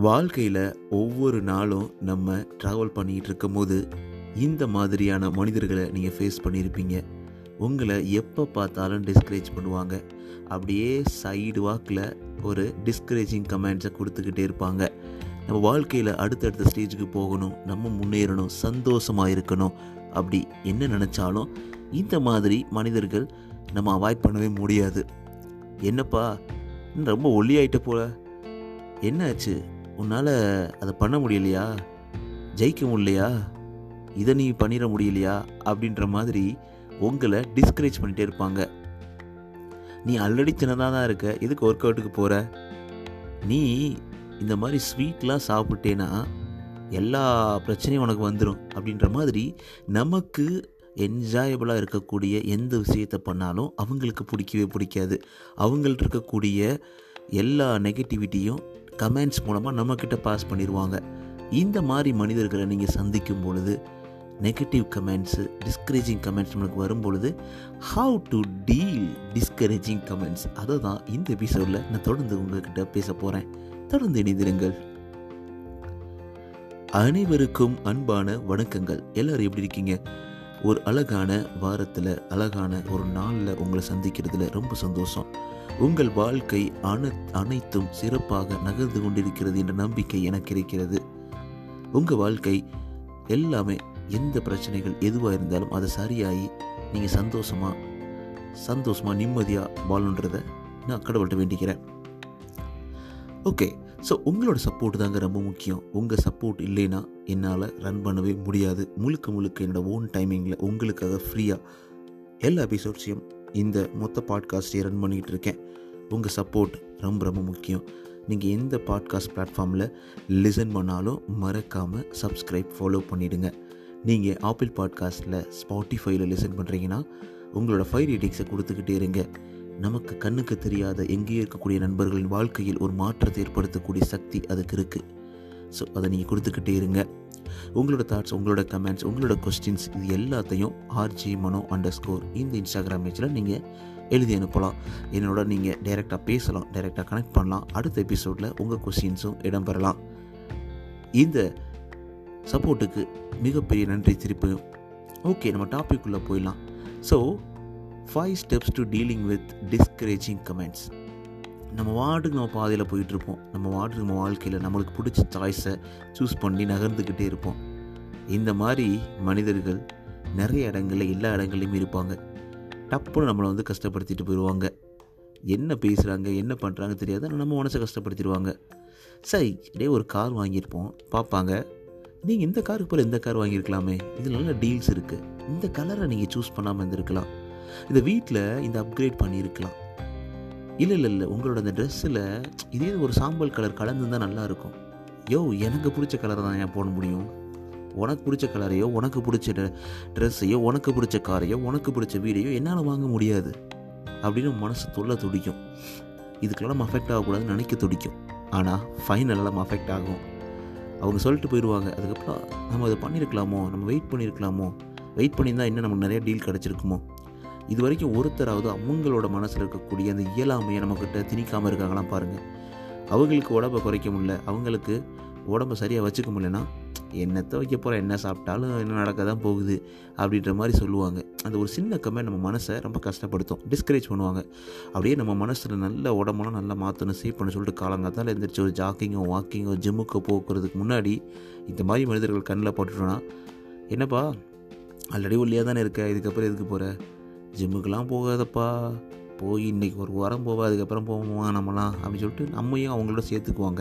வாழ்க்கையில் ஒவ்வொரு நாளும் நம்ம ட்ராவல் பண்ணிகிட்டு இருக்கும்போது இந்த மாதிரியான மனிதர்களை நீங்கள் ஃபேஸ் பண்ணியிருப்பீங்க உங்களை எப்போ பார்த்தாலும் டிஸ்கரேஜ் பண்ணுவாங்க அப்படியே சைடு வாக்கில் ஒரு டிஸ்கரேஜிங் கமெண்ட்ஸை கொடுத்துக்கிட்டே இருப்பாங்க நம்ம வாழ்க்கையில் அடுத்தடுத்த ஸ்டேஜுக்கு போகணும் நம்ம முன்னேறணும் சந்தோஷமாக இருக்கணும் அப்படி என்ன நினச்சாலும் இந்த மாதிரி மனிதர்கள் நம்ம அவாய்ட் பண்ணவே முடியாது என்னப்பா இன்னும் ரொம்ப ஒல்லியாயிட்ட போல என்னாச்சு உன்னால் அதை பண்ண முடியலையா ஜெயிக்க முடியலையா இதை நீ பண்ணிட முடியலையா அப்படின்ற மாதிரி உங்களை டிஸ்கரேஜ் பண்ணிகிட்டே இருப்பாங்க நீ ஆல்ரெடி சின்னதாக தான் இருக்க எதுக்கு ஒர்க் அவுட்டுக்கு போகிற நீ இந்த மாதிரி ஸ்வீட்லாம் சாப்பிட்டேன்னா எல்லா பிரச்சனையும் உனக்கு வந்துடும் அப்படின்ற மாதிரி நமக்கு என்ஜாயபுளாக இருக்கக்கூடிய எந்த விஷயத்தை பண்ணாலும் அவங்களுக்கு பிடிக்கவே பிடிக்காது அவங்கள்ட்ட இருக்கக்கூடிய எல்லா நெகட்டிவிட்டியும் கமெண்ட்ஸ் மூலமாக நம்மக்கிட்ட பாஸ் பண்ணிடுவாங்க இந்த மாதிரி மனிதர்களை நீங்கள் சந்திக்கும் பொழுது நெகட்டிவ் கமெண்ட்ஸு டிஸ்கரேஜிங் கமெண்ட்ஸ் நம்மளுக்கு வரும் பொழுது how to deal discouraging comments அதை தான் இந்த எபிசோடில் நான் தொடர்ந்து உங்ககிட்ட பேச போகிறேன் தொடர்ந்து இணைந்திருங்கள் அனைவருக்கும் அன்பான வணக்கங்கள் எல்லாரும் எப்படி இருக்கீங்க ஒரு அழகான வாரத்தில் அழகான ஒரு நாளில் உங்களை சந்திக்கிறதுல ரொம்ப சந்தோஷம் உங்கள் வாழ்க்கை அன அனைத்தும் சிறப்பாக நகர்ந்து கொண்டிருக்கிறது என்ற நம்பிக்கை எனக்கு இருக்கிறது உங்கள் வாழ்க்கை எல்லாமே எந்த பிரச்சனைகள் எதுவாக இருந்தாலும் அதை சரியாகி நீங்கள் சந்தோஷமாக சந்தோஷமாக நிம்மதியாக வாழணுன்றதை நான் கடவுள்கிட்ட வேண்டிக்கிறேன் ஓகே ஸோ உங்களோட சப்போர்ட் தாங்க ரொம்ப முக்கியம் உங்கள் சப்போர்ட் இல்லைன்னா என்னால் ரன் பண்ணவே முடியாது முழுக்க முழுக்க என்னோடய ஓன் டைமிங்கில் உங்களுக்காக ஃப்ரீயாக எல்லா எபிசோட்ஸையும் இந்த மொத்த பாட்காஸ்ட்டையும் ரன் பண்ணிக்கிட்டு இருக்கேன் உங்கள் சப்போர்ட் ரொம்ப ரொம்ப முக்கியம் நீங்கள் எந்த பாட்காஸ்ட் பிளாட்ஃபார்மில் லிசன் பண்ணாலும் மறக்காமல் சப்ஸ்கிரைப் ஃபாலோ பண்ணிவிடுங்க நீங்கள் ஆப்பிள் பாட்காஸ்ட்டில் ஸ்பாட்டிஃபைல லிசன் பண்ணுறீங்கன்னா உங்களோட ஃபைவ் ரேட்டிங்ஸை கொடுத்துக்கிட்டே இருங்க நமக்கு கண்ணுக்கு தெரியாத எங்கேயோ இருக்கக்கூடிய நண்பர்களின் வாழ்க்கையில் ஒரு மாற்றத்தை ஏற்படுத்தக்கூடிய சக்தி அதுக்கு இருக்குது ஸோ அதை நீங்கள் கொடுத்துக்கிட்டே இருங்க உங்களோட தாட்ஸ் உங்களோட கமெண்ட்ஸ் உங்களோட கொஸ்டின்ஸ் இது எல்லாத்தையும் ஆர்ஜி மனோ அண்டர் ஸ்கோர் இந்த இன்ஸ்டாகிராம் பேஜில் நீங்கள் எழுதி அனுப்பலாம் என்னோட நீங்கள் டைரெக்டாக பேசலாம் டைரெக்டாக கனெக்ட் பண்ணலாம் அடுத்த எபிசோடில் உங்கள் கொஸ்டின்ஸும் இடம்பெறலாம் இந்த சப்போர்ட்டுக்கு மிகப்பெரிய நன்றி திருப்பியும் ஓகே நம்ம டாபிக்குள்ளே போயிடலாம் so five steps to dealing with discouraging comments நம்ம வார்டுக்கு நம்ம பாதையில் போயிட்டுருப்போம் நம்ம வார்டுக்கு நம்ம வாழ்க்கையில் நம்மளுக்கு பிடிச்ச சாய்ஸை சூஸ் பண்ணி நகர்ந்துக்கிட்டே இருப்போம் இந்த மாதிரி மனிதர்கள் நிறைய இடங்களில் எல்லா இடங்கள்லையும் இருப்பாங்க டப்புன்னு நம்மளை வந்து கஷ்டப்படுத்திட்டு போயிடுவாங்க என்ன பேசுகிறாங்க என்ன பண்ணுறாங்க தெரியாது ஆனால் நம்ம மனசை கஷ்டப்படுத்திடுவாங்க சரி டே ஒரு கார் வாங்கியிருப்போம் பார்ப்பாங்க நீங்கள் இந்த காருக்கு போல் இந்த கார் வாங்கியிருக்கலாமே இதில் நல்ல டீல்ஸ் இருக்குது இந்த கலரை நீங்கள் சூஸ் பண்ணாமல் இருந்திருக்கலாம் இந்த வீட்டில் இந்த அப்கிரேட் பண்ணியிருக்கலாம் இல்லை இல்லை இல்லை உங்களோட அந்த ட்ரெஸ்ஸில் இதே ஒரு சாம்பல் கலர் கலந்துருந்தால் நல்லாயிருக்கும் யோ எனக்கு பிடிச்ச கலரை தான் ஏன் போட முடியும் உனக்கு பிடிச்ச கலரையோ உனக்கு பிடிச்ச ட்ரெஸ்ஸையோ உனக்கு பிடிச்ச காரையோ உனக்கு பிடிச்ச வீடையோ என்னால் வாங்க முடியாது அப்படின்னு மனசு தொல்லை துடிக்கும் இதுக்கெல்லாம் நம்ம அஃபெக்ட் ஆகக்கூடாதுன்னு நினைக்க துடிக்கும் ஆனால் ஃபைனலாக நம்ம அஃபெக்ட் ஆகும் அவங்க சொல்லிட்டு போயிடுவாங்க அதுக்கப்புறம் நம்ம அதை பண்ணியிருக்கலாமோ நம்ம வெயிட் பண்ணியிருக்கலாமோ வெயிட் பண்ணியிருந்தால் இன்னும் நமக்கு நிறைய டீல் கிடச்சிருக்குமோ இது வரைக்கும் ஒருத்தராவது அவங்களோட மனசில் இருக்கக்கூடிய அந்த இயலாமையை நம்மக்கிட்ட திணிக்காமல் இருக்காங்களாம் பாருங்கள் அவங்களுக்கு உடம்பை குறைக்க முடியல அவங்களுக்கு உடம்பை சரியாக வச்சுக்க முடியலன்னா என்னத்தை வைக்க போகிற என்ன சாப்பிட்டாலும் என்ன நடக்க தான் போகுது அப்படின்ற மாதிரி சொல்லுவாங்க அந்த ஒரு சின்ன கமெண்ட் நம்ம மனசை ரொம்ப கஷ்டப்படுத்தும் டிஸ்கரேஜ் பண்ணுவாங்க அப்படியே நம்ம மனசில் நல்ல உடம்பெல்லாம் நல்லா மாற்றணும் சேவ் பண்ண சொல்லிட்டு காலங்காத்தால் எழுந்திரிச்சு ஒரு ஜாக்கிங்கோ வாக்கிங்கோ ஜிம்முக்கோ போக்குறதுக்கு முன்னாடி இந்த மாதிரி மனிதர்கள் கண்ணில் போட்டுட்டோன்னா என்னப்பா ஆல்ரெடி ஒல்லியாக தானே இருக்க இதுக்கப்புறம் எதுக்கு போகிற ஜிம்முக்கெலாம் போகாதப்பா போய் இன்றைக்கி ஒரு வாரம் போவா அதுக்கப்புறம் போவோமா நம்மலாம் அப்படின்னு சொல்லிட்டு நம்மையும் அவங்களோட சேர்த்துக்குவாங்க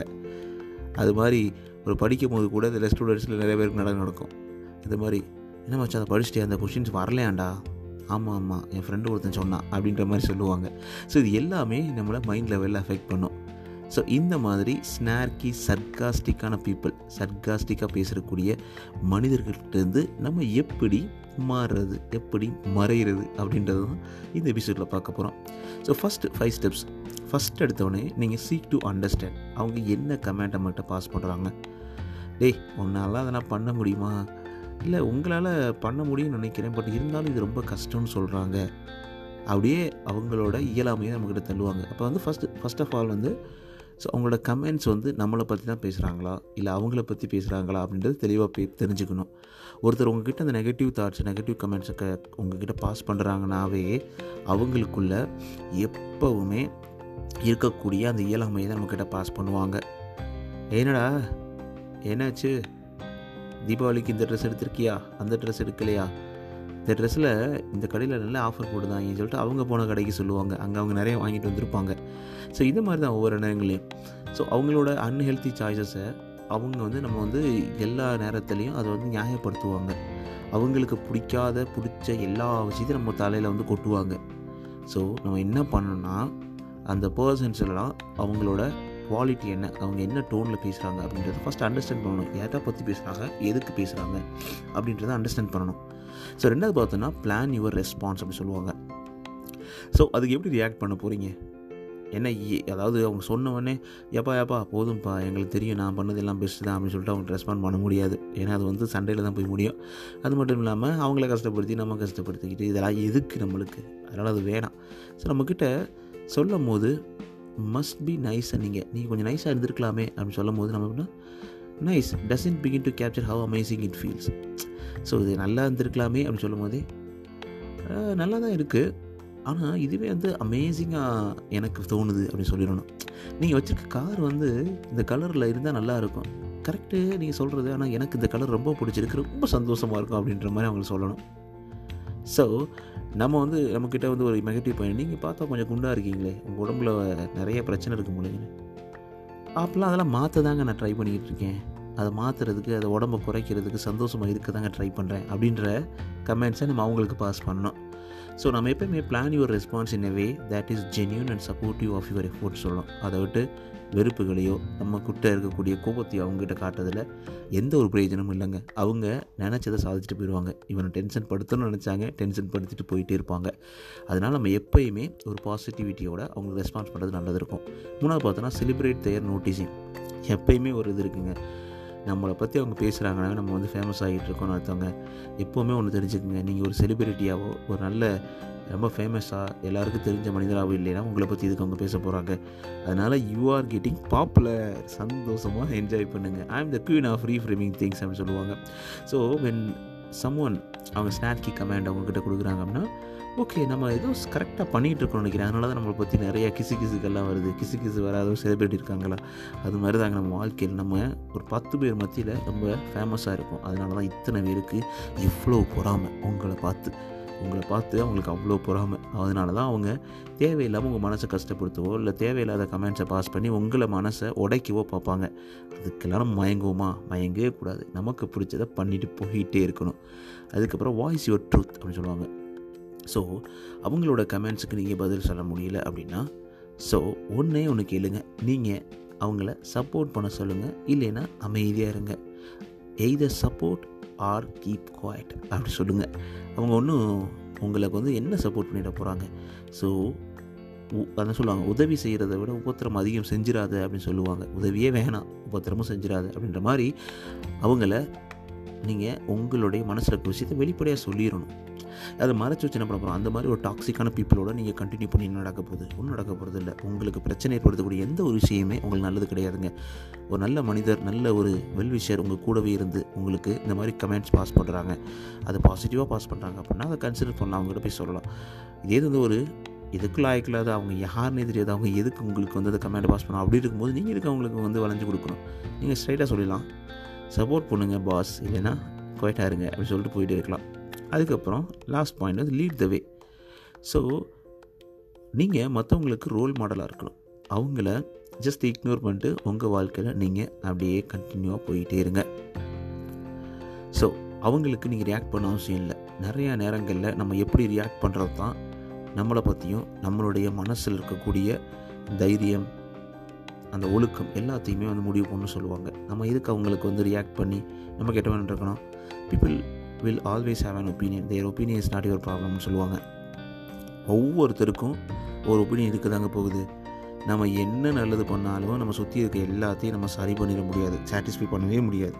அது மாதிரி ஒரு படிக்கும் போது கூட இந்த ஸ்டூடெண்ட்ஸில் நிறைய பேருக்கு நடக்க நடக்கும் இந்த மாதிரி என்ன மச்சா அதை படிச்சுட்டு அந்த கொஷின்ஸ் வரலையாண்டா ஆமாம் ஆமாம் என் ஃப்ரெண்டு ஒருத்தன் சொன்னான் அப்படின்ற மாதிரி சொல்லுவாங்க ஸோ இது எல்லாமே நம்மளை மைண்ட் லெவலில் அஃபெக்ட் பண்ணும் ஸோ இந்த மாதிரி ஸ்னார்கி சர்காஸ்டிக்கான பீப்புள் சர்காஸ்டிக்காக பேசக்கூடிய மனிதர்கள்ட்டேருந்து நம்ம எப்படி மாறுறது எப்படி மறைகிறது அப்படின்றது தான் இந்த எபிசோடில் பார்க்க போகிறோம் so first five steps first எடுத்தோடனே நீங்கள் சீக் டு அண்டர்ஸ்டாண்ட் அவங்க என்ன கமெண்ட் நம்மகிட்ட பாஸ் பண்ணுறாங்க டேய் உன்னால் அதை நான் பண்ண முடியுமா இல்லை உங்களால் பண்ண முடியும்னு நினைக்கிறேன் பட் இருந்தாலும் இது ரொம்ப கஷ்டம்னு சொல்கிறாங்க அப்படியே அவங்களோட இயலாமையை நம்மக்கிட்ட தள்ளுவாங்க அப்போ வந்து ஃபஸ்ட்டு ஃபஸ்ட் ஆஃப் ஆல் வந்து ஸோ அவங்களோட கமெண்ட்ஸ் வந்து நம்மளை பற்றி தான் பேசுகிறாங்களா இல்லை அவங்கள பற்றி பேசுகிறாங்களா அப்படின்றது தெளிவாக பே தெரிஞ்சுக்கணும் ஒருத்தர் உங்ககிட்ட அந்த நெகட்டிவ் தாட்ஸ் நெகட்டிவ் கமெண்ட்ஸை க உங்ககிட்ட பாஸ் பண்ணுறாங்கனாவே அவங்களுக்குள்ள எப்போவுமே இருக்கக்கூடிய அந்த இயலாமையை தான் நம்மக்கிட்ட பாஸ் பண்ணுவாங்க ஏன்னடா என்னாச்சு தீபாவளிக்கு இந்த ட்ரெஸ் எடுத்திருக்கியா அந்த ட்ரெஸ் எடுக்கலையா இந்த ட்ரெஸ்ஸில் இந்த கடையில் நல்ல ஆஃபர் போடுதாங்கன்னு சொல்லிட்டு அவங்க போன கடைக்கு சொல்லுவாங்க அங்கே அவங்க நிறைய வாங்கிட்டு வந்திருப்பாங்க ஸோ இது மாதிரி தான் ஒவ்வொரு நேரங்களையும் ஸோ அவங்களோட அன்ஹெல்த்தி சாய்ஸஸை அவங்க வந்து நம்ம வந்து எல்லா நேரத்துலையும் அதை வந்து நியாயப்படுத்துவாங்க அவங்களுக்கு பிடிக்காத பிடிச்ச எல்லா விஷயத்தையும் நம்ம தலையில் வந்து கொட்டுவாங்க ஸோ நம்ம என்ன பண்ணணும்னா அந்த பர்சன்ஸ் எல்லாம் அவங்களோட குவாலிட்டி என்ன அவங்க என்ன டோனில் பேசுகிறாங்க அப்படின்றத ஃபஸ்ட் அண்டர்ஸ்டாண்ட் பண்ணணும் எதை பற்றி பேசுகிறாங்க எதுக்கு பேசுகிறாங்க அப்படின்றத அண்டர்ஸ்டாண்ட் பண்ணணும் ஸோ ரெண்டாவது பார்த்தோன்னா பிளான் யுவர் ரெஸ்பான்ஸ் அப்படி சொல்லுவாங்க ஸோ அதுக்கு எப்படி ரியாக்ட் பண்ண போகிறீங்க என்ன இ- அதாவது அவங்க சொன்ன உடனே ஏப்பா ஏப்பா போதும்ப்பா எங்களுக்கு தெரியும் நான் பண்ணது எல்லாம் பெஸ்ட்டு தான் அப்படின்னு சொல்லிட்டு அவங்க ரெஸ்பாண்ட் பண்ண முடியாது ஏன்னா அது வந்து சண்டையில் தான் போய் முடியும் அது மட்டும் இல்லாமல் அவங்கள கஷ்டப்படுத்தி நம்ம கஷ்டப்படுத்திக்கிட்டு இதெல்லாம் எதுக்கு நம்மளுக்கு அதனால் அது வேணாம் ஸோ நம்மக்கிட்ட சொல்லும் போது மஸ்ட் பி நைஸாக நீங்கள் நீங்கள் கொஞ்சம் நைஸாக இருந்திருக்கலாமே அப்படின்னு சொல்லும் போது நம்ம என்ன nice doesn't begin to capture how amazing it feels so இது நல்லா இருந்திருக்கலாமே அப்படின்னு சொல்லும் போதே "அஹ், நல்லா தான் இருக்குது ஆனால் இதுவே வந்து அமேசிங்காக எனக்கு தோணுது அப்படின்னு சொல்லிடணும் நீங்கள் வச்சுருக்க கார் வந்து இந்த கலரில் இருந்தால் நல்லா இருக்கும் கரெக்டு நீங்கள் சொல்கிறது ஆனால் எனக்கு இந்த கலர் ரொம்ப பிடிச்சிருக்கு ரொம்ப சந்தோஷமாக இருக்கும் அப்படின்ற மாதிரி அவங்களுக்கு சொல்லணும் ஸோ நம்ம வந்து நம்மக்கிட்ட வந்து ஒரு நெகட்டிவ் பாயிண்ட் நீங்கள் பார்த்தா கொஞ்சம் குண்டாக இருக்கீங்களே உங்கள் உடம்புல நிறைய பிரச்சனை இருக்கு முடியுங்க அப்போலாம் அதெல்லாம் மாற்ற தாங்க நான் ட்ரை பண்ணிக்கிட்டு இருக்கேன் அதை மாற்றுறதுக்கு அதை உடம்பை குறைக்கிறதுக்கு சந்தோஷமாக இருக்க தாங்க ட்ரை பண்ணுறேன் அப்படின்ற கமெண்ட்ஸை நம்ம அவங்களுக்கு பாஸ் பண்ணணும் ஸோ நம்ம எப்பயுமே plan your response in a way that is genuine and supportive of your effort சொல்லணும் அதை விட்டு வெறுப்புகளையோ நம்ம கிட்ட இருக்கக்கூடிய கோபத்தையோ அவங்ககிட்ட காட்டுறதுல எந்த ஒரு பிரயோஜனமும் இல்லைங்க அவங்க நினச்சதை சாதிச்சுட்டு போயிடுவாங்க இவனை டென்ஷன் படுத்தணும்னு நினச்சாங்க டென்ஷன் படுத்திட்டு போயிட்டே இருப்பாங்க அதனால் நம்ம எப்பயுமே ஒரு பாசிட்டிவிட்டியோட அவங்களுக்கு ரெஸ்பான்ஸ் பண்ணுறது நல்லது இருக்கும் மூணாவது பார்த்தோன்னா செலிப்ரேட் தேர் நோட்டீஸிங் எப்பயுமே ஒரு இது இருக்குங்க நம்மளை பற்றி அவங்க பேசுகிறாங்கன்னா நம்ம வந்து ஃபேமஸ் ஆகிட்டு இருக்கோம்னு அர்த்தவங்க எப்போவுமே ஒன்று தெரிஞ்சுக்குங்க நீங்கள் ஒரு செலிபிரிட்டியாவோ ஒரு நல்ல ரொம்ப ஃபேமஸாக எல்லாருக்கும் தெரிஞ்ச மனிதராகவோ இல்லைன்னா உங்களை பற்றி இதுக்கு அவங்க பேச போகிறாங்க அதனால் யூ ஆர் கெட்டிங் பாப்புலர் சந்தோஷமாக என்ஜாய் பண்ணுங்கள் I am the queen of reframing things அப்படின்னு சொல்லுவாங்க ஸோ வென் சம்ஒன் அவங்க ஸ்னாட்கி கமெண்ட் அவங்கக்கிட்ட கொடுக்குறாங்க அப்படின்னா ஓகே நம்ம ஏதோ கரெக்டாக பண்ணிகிட்டு இருக்கோம்னு நினைக்கிறேன் அதனால தான் நம்மளை பற்றி நிறைய கிசு கிசுக்கெல்லாம் வருது கிசு கிசு வராத ஒரு செலிபிரிட்டி இருக்காங்களா அது மாதிரி தாங்க நம்ம வாழ்க்கையில் நம்ம ஒரு பத்து பேர் மத்தியில் ரொம்ப ஃபேமஸாக இருக்கும் அதனால தான் இத்தனை பேருக்கு இவ்வளோ பொறாமை உங்களை பார்த்து உங்களை பார்த்து அவங்களுக்கு அவ்வளோ பொறாமை அதனால தான் அவங்க தேவையில்லாமல் உங்கள் மனசை கஷ்டப்படுத்தவோ இல்லை தேவையில்லாத கமெண்ட்ஸை பாஸ் பண்ணி உங்களை மனசை உடைக்கவோ பார்ப்பாங்க அதுக்கெல்லாம் நம்ம மயங்குவோமா மயங்கவே கூடாது நமக்கு பிடிச்சதை பண்ணிட்டு போயிட்டே இருக்கணும் அதுக்கப்புறம் வாய்ஸ் யுவர் ட்ரூத் அப்படின்னு சொல்லுவாங்க ஸோ அவங்களோட கமெண்ட்ஸுக்கு நீங்கள் பதில் சொல்ல முடியல அப்படின்னா ஸோ ஒன்றே ஒன்று கேளுங்க நீங்கள் அவங்கள சப்போர்ட் பண்ண சொல்லுங்கள் இல்லைன்னா அமைதியாக இருங்க either support or keep quiet அப்படி சொல்லுங்கள் அவங்க ஒன்றும் உங்களுக்கு வந்து என்ன சப்போர்ட் பண்ணிட போகிறாங்க ஸோ அதான் சொல்லுவாங்க உதவி செய்கிறத விட உபத்திரம் அதிகம் செஞ்சிடாத அப்படின்னு சொல்லுவாங்க உதவியே வேணாம் உபத்திரமும் செஞ்சிடாத அப்படின்ற மாதிரி அவங்கள நீங்கள் உங்களுடைய மனசில் இருக்க விஷயத்தை வெளிப்படையாக சொல்லிடணும் அதை மறைச்சு வச்சு என்ன பண்ண போகிறோம் அந்த மாதிரி ஒரு டாக்ஸிக்கான பீப்புளோட நீங்கள் கண்டினியூ பண்ணி என்ன நடக்க போகுது ஒன்றும் நடக்க போகிறது இல்லை உங்களுக்கு பிரச்சனை ஏற்படுத்தக்கூடிய எந்த ஒரு விஷயமே உங்களுக்கு நல்லது கிடையாதுங்க ஒரு நல்ல மனிதர் நல்ல ஒரு வெல்விஷர் உங்கள் கூடவே இருந்து உங்களுக்கு இந்த மாதிரி கமெண்ட்ஸ் பாஸ் பண்ணுறாங்க அதை பாசிட்டிவாக பாஸ் பண்ணுறாங்க அப்படின்னா அதை கன்சிடர் பண்ணலாம் அவங்ககிட்ட போய் சொல்லலாம் இதே வந்து ஒரு இதுக்கு லாய்க்கில்லாத அவங்க யாருன்னே தெரியாது அவங்க எதுக்கு உங்களுக்கு வந்து அதை கமெண்ட் பாஸ் பண்ணணும் அப்படி இருக்கும்போது நீங்கள் எதுக்கு அவங்களுக்கு வந்து வளைஞ்சு கொடுக்கணும் நீங்கள் ஸ்ட்ரைட்டாக சொல்லிடலாம் சப்போர்ட் பண்ணுங்க பாஸ் இல்லைன்னா குவைட்டாக இருங்க அப்படின்னு சொல்லிட்டு போயிட்டே இருக்கலாம் அதுக்கப்புறம் லாஸ்ட் பாயிண்ட் வந்து லீட் த வே ஸோ நீங்கள் மற்றவங்களுக்கு ரோல் மாடலாக இருக்கணும் அவங்கள ஜஸ்ட் இக்னோர் பண்ணிட்டு உங்கள் வாழ்க்கையில் நீங்கள் அப்படியே கண்டினியூவாக போயிட்டே இருங்க ஸோ அவங்களுக்கு நீங்கள் ரியாக்ட் பண்ண அவசியம் இல்லை நிறையா நேரங்களில் நம்ம எப்படி ரியாக்ட் பண்ணுறது தான் நம்மளை பற்றியும் நம்மளுடைய மனசில் இருக்கக்கூடிய தைரியம் அந்த ஒழுக்கம் எல்லாத்தையுமே வந்து முடிவு பண்ண சொல்லுவாங்க நம்ம எதுக்கு அவங்களுக்கு வந்து ரியாக்ட் பண்ணி நம்ம கெட்ட இருக்கணும் people will always have an opinion their opinion is not your ப்ராப்ளம்னு சொல்லுவாங்க ஒவ்வொருத்தருக்கும் ஒரு ஒப்பீனியன் இருக்க தாங்க போகுது நம்ம என்ன நல்லது பண்ணாலும் நம்ம சுற்றி இருக்க எல்லாத்தையும் நம்ம சரி பண்ணிட முடியாது சாட்டிஸ்ஃபை பண்ணவே முடியாது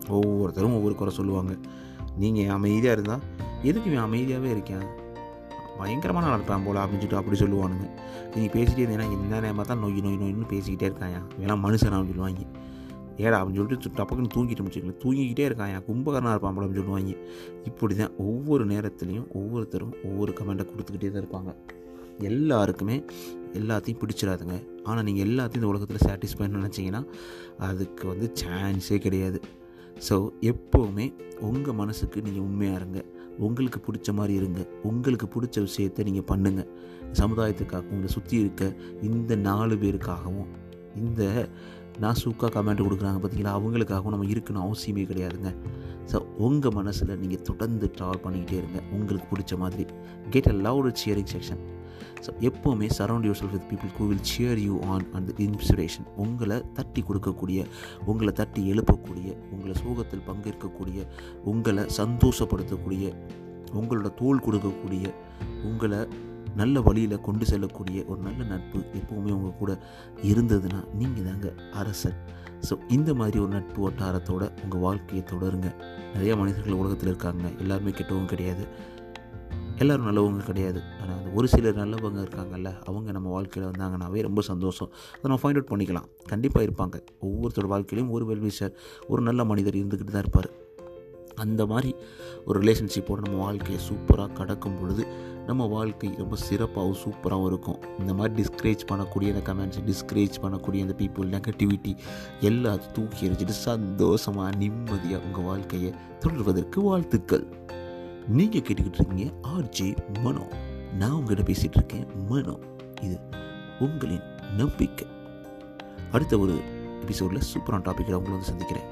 ஒவ்வொருத்தரும் ஒவ்வொரு குறை சொல்லுவாங்க நீங்கள் அமைதியாக இருந்தால் எதுக்கு இவன் அமைதியாகவே இருக்கேன் பயங்கரமாக நல்லா இருப்பான் போல அப்படின்னு சொல்லிட்டு அப்படி சொல்லுவானுங்க நீங்கள் பேசிட்டே இருந்தீங்கன்னா என்ன நேரமாக தான் நோய் நோய் நோயின்னு பேசிக்கிட்டே இருக்காயா இதெல்லாம் மனுஷன் அப்படின்னு சொல்லுவாங்க ஏடா அப்படின்னு சொல்லிட்டு டப்பக்குன்னு தூங்கிட்டு வச்சுக்கல தூங்கிக்கிட்டே இருக்கான் என் கும்பகரனாக இருப்பான் போல அப்படின்னு சொல்லுவாங்க இப்படி தான் ஒவ்வொரு நேரத்துலையும் ஒவ்வொருத்தரும் ஒவ்வொரு கமெண்ட்டை கொடுத்துக்கிட்டே தான் இருப்பாங்க எல்லாருக்குமே எல்லாத்தையும் பிடிச்சிடாதுங்க ஆனால் நீங்கள் எல்லாத்தையும் இந்த உலகத்தில் சாட்டிஸ்ஃபை நினச்சிங்கன்னா அதுக்கு வந்து சான்ஸே கிடையாது ஸோ எப்போவுமே உங்கள் மனசுக்கு நீங்கள் உண்மையாக இருங்க உங்களுக்கு பிடிச்ச மாதிரி இருங்க உங்களுக்கு பிடிச்ச விஷயத்தை நீங்கள் பண்ணுங்கள் சமுதாயத்துக்காகவும் உங்களை சுற்றி இருக்க இந்த நாலு பேருக்காகவும் இந்த நான் சூக்காக கமெண்ட் கொடுக்குறாங்க பார்த்தீங்களா அவங்களுக்காகவும் நம்ம இருக்கணும் அவசியமே கிடையாதுங்க ஸோ உங்கள் மனசில் நீங்கள் தொடர்ந்து ட்ராவல் பண்ணிக்கிட்டே இருங்க உங்களுக்கு பிடிச்ச மாதிரி get a loud cheering section so எப்போவுமே surround yourself with people who will cheer you on அந்த இன்ஸ்பிரேஷன் உங்களை தட்டி கொடுக்கக்கூடிய உங்களை தட்டி எழுப்பக்கூடிய உங்களை சோகத்தில் பங்கேற்கக்கூடிய உங்களை சந்தோஷப்படுத்தக்கூடிய உங்களோட தோல் கொடுக்கக்கூடிய உங்களை நல்ல வழியில் கொண்டு செல்லக்கூடிய ஒரு நல்ல நட்பு எப்போவுமே உங்கள் கூட இருந்ததுன்னா நீங்கள் தாங்க அரசன் ஸோ இந்த மாதிரி ஒரு நட்பு வட்டாரத்தோட உங்கள் வாழ்க்கையை தொடருங்க நிறைய மனிதர்கள் உலகத்தில் இருக்காங்க எல்லாருமே கெட்டவங்க கிடையாது எல்லோரும் நல்லவங்க கிடையாது ஆனால் அந்த ஒரு சிலர் நல்லவங்க இருக்காங்கல்ல அவங்க நம்ம வாழ்க்கையில் வந்தாங்கன்னாவே ரொம்ப சந்தோஷம் அதை நம்ம ஃபைண்ட் அவுட் பண்ணிக்கலாம் கண்டிப்பாக இருப்பாங்க ஒவ்வொருத்தரோட வாழ்க்கையிலையும் ஒரு வெல்விஷர் ஒரு நல்ல மனிதர் இருந்துக்கிட்டு தான் இருப்பார் அந்த மாதிரி ஒரு ரிலேஷன்ஷிப்போடு நம்ம வாழ்க்கையை சூப்பராக கடக்கும் பொழுது நம்ம வாழ்க்கை ரொம்ப சிறப்பாகவும் சூப்பராகவும் இருக்கும் இந்த மாதிரி டிஸ்கரேஜ் பண்ணக்கூடிய அந்த கமெண்ட்ஸ் டிஸ்கரேஜ் பண்ணக்கூடிய அந்த பீப்புள் நெகட்டிவிட்டி எல்லாத்தையும் தூக்கி எறிஞ்சிட்டு சந்தோஷமாக நிம்மதியாக உங்கள் வாழ்க்கையை தொடர்வதற்கு வாழ்த்துக்கள் நீங்கள் கேட்டுக்கிட்டு இருக்கீங்க ஆர்ஜே மனோ நான் உங்ககிட்ட பேசிகிட்டு இருக்கேன் மனோ இது உங்களின் நம்பிக்கை அடுத்த ஒரு எபிசோடில் சூப்பரான டாப்பிக்கில் உங்களை வந்து சந்திக்கிறேன்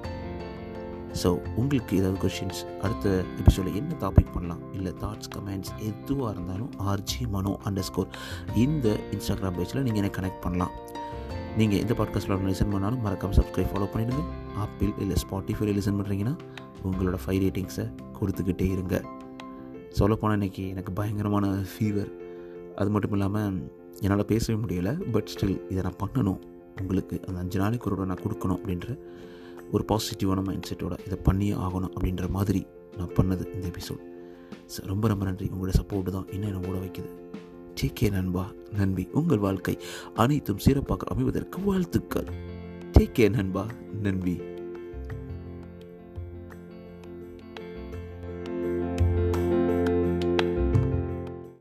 ஸோ உங்களுக்கு ஏதாவது கொஷின்ஸ் அடுத்த எபிசோடில் என்ன டாபிக் பண்ணலாம் இல்லை தாட்ஸ் கமெண்ட்ஸ் எதுவாக இருந்தாலும் ஆர்ஜி மனோ அண்டர் ஸ்கோர் இந்த இன்ஸ்டாகிராம் பேஜில் நீங்கள் எனக்கு கனெக்ட் பண்ணலாம் நீங்கள் எந்த பாட்காஸ்ட்டில் லிசன் பண்ணாலும் மறக்காமல் சப்ஸ்கிரைப் ஃபாலோ பண்ணிடுங்க ஆப்பிள் இல்லை ஸ்பாட்டிஃபைல லிசன் பண்ணுறீங்கன்னா உங்களோட ஃபைவ் ரேட்டிங்ஸை கொடுத்துக்கிட்டே இருங்க சொல்லப்போனால் இன்றைக்கி எனக்கு பயங்கரமான ஃபீவர் அது மட்டும் இல்லாமல் என்னால் பேசவே முடியலை பட் ஸ்டில் இதை நான் பண்ணணும் உங்களுக்கு அந்த அஞ்சு நாளைக்கு ஒரு நான் கொடுக்கணும் அப்படின்ற ஒரு பாசிட்டிவான மைண்ட் செட்டோட இதை பண்ணியே ஆகணும் அப்படின்ற மாதிரி நான் பண்ணது இந்த எபிசோட் ஸோ ரொம்ப ரொம்ப நன்றி உங்களோட சப்போர்ட்டு தான் என்ன என்ன ஓட வைக்குது டேக் கே நண்பா நன்றி உங்கள் வாழ்க்கை அனைத்தும் சிறப்பாக அமைவதற்கு வாழ்த்துக்கள் டேக் கே நண்பா நன்றி